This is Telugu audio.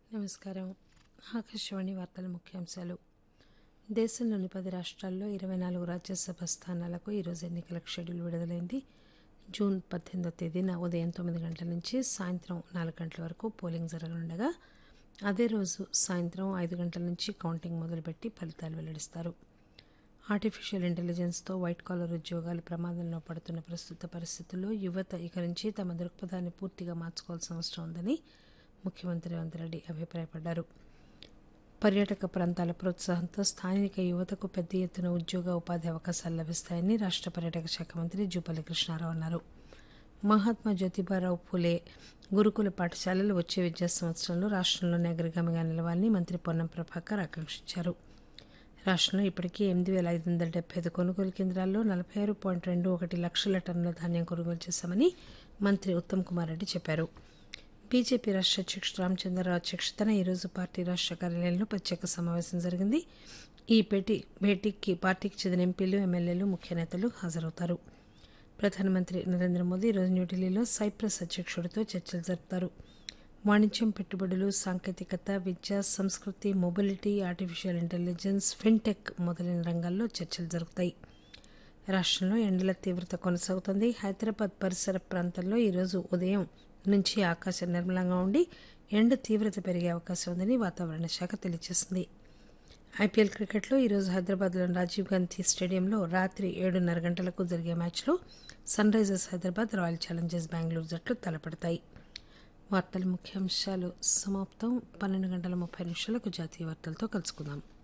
నమస్కారం ఆకాశవాణి వార్తల ముఖ్యాంశాలు దేశంలోని పది రాష్ట్రాల్లో ఇరవై నాలుగు రాజ్యసభ స్థానాలకు ఈరోజు ఎన్నికలకు షెడ్యూల్ విడుదలైంది జూన్ పద్దెనిమిదో తేదీన ఉదయం తొమ్మిది గంటల నుంచి సాయంత్రం నాలుగు గంటల వరకు పోలింగ్ జరగనుండగా అదే రోజు సాయంత్రం ఐదు గంటల నుంచి కౌంటింగ్ మొదలుపెట్టి ఫలితాలు వెల్లడిస్తారు ఆర్టిఫిషియల్ ఇంటెలిజెన్స్తో వైట్ కాలర్ ఉద్యోగాలు ప్రమాదంలో పడుతున్న ప్రస్తుత పరిస్థితుల్లో యువత ఇక నుంచి తమ దృక్పథాన్ని పూర్తిగా మార్చుకోవాల్సిన అవసరం ఉందని ముఖ్యమంత్రి రేవంత్ రెడ్డి అభిప్రాయపడ్డారు పర్యాటక ప్రాంతాల ప్రోత్సాహంతో స్థానిక యువతకు పెద్ద ఎత్తున ఉద్యోగ ఉపాధి అవకాశాలు లభిస్తాయని రాష్ట్ర పర్యాటక శాఖ మంత్రి జూపల్లి కృష్ణారావు అన్నారు మహాత్మా జ్యోతిబారావు పూలే గురుకుల పాఠశాలలు వచ్చే విద్యా సంవత్సరంలో రాష్ట్రంలోనే అగ్రగామిగా నిలవాలని మంత్రి పొన్నం ప్రభాకర్ ఆకాంక్షించారు రాష్ట్రంలో ఇప్పటికీ ఎనిమిది వేల ఐదు వందల డెబ్బై ఐదు కొనుగోలు కేంద్రాల్లో నలభై ఆరు పాయింట్ రెండు ఒకటి లక్షల టన్నుల ధాన్యం కొనుగోలు చేశామని మంత్రి ఉత్తమ్ కుమార్ రెడ్డి చెప్పారు బీజేపీ రాష్ట్ర అధ్యక్షుడు రామచంద్రరావు అధ్యక్షతన ఈరోజు పార్టీ రాష్ట్ర కార్యాలయంలో ప్రత్యేక సమావేశం జరిగింది ఈ భేటీ భేటీకి పార్టీకి చెందిన ఎంపీలు ఎమ్మెల్యేలు ముఖ్య నేతలు హాజరవుతారు ప్రధానమంత్రి నరేంద్ర మోదీ ఈరోజు న్యూఢిల్లీలో సైప్రస్ అధ్యక్షుడితో చర్చలు జరుపుతారు వాణిజ్యం పెట్టుబడులు సాంకేతికత విద్య సంస్కృతి మొబిలిటీ ఆర్టిఫిషియల్ ఇంటెలిజెన్స్ ఫిన్టెక్ మొదలైన రంగాల్లో చర్చలు జరుగుతాయి రాష్ట్రంలో ఎండల తీవ్రత కొనసాగుతుంది హైదరాబాద్ పరిసర ప్రాంతాల్లో ఈరోజు ఉదయం నుంచి ఆకాశం నిర్మలంగా ఉండి ఎండ తీవ్రత పెరిగే అవకాశం ఉందని వాతావరణ శాఖ తెలియజేసింది ఐపీఎల్ క్రికెట్లో ఈరోజు హైదరాబాద్లోని రాజీవ్ గాంధీ స్టేడియంలో రాత్రి ఏడున్నర గంటలకు జరిగే మ్యాచ్లో sunrisers Hyderabad royal challengers Bengaluru జట్లు తలపడతాయి వార్తల ముఖ్యాంశాలు సమాప్తం పన్నెండు గంటల ముప్పై నిమిషాలకు జాతీయ వార్తలతో కలుసుకుందాం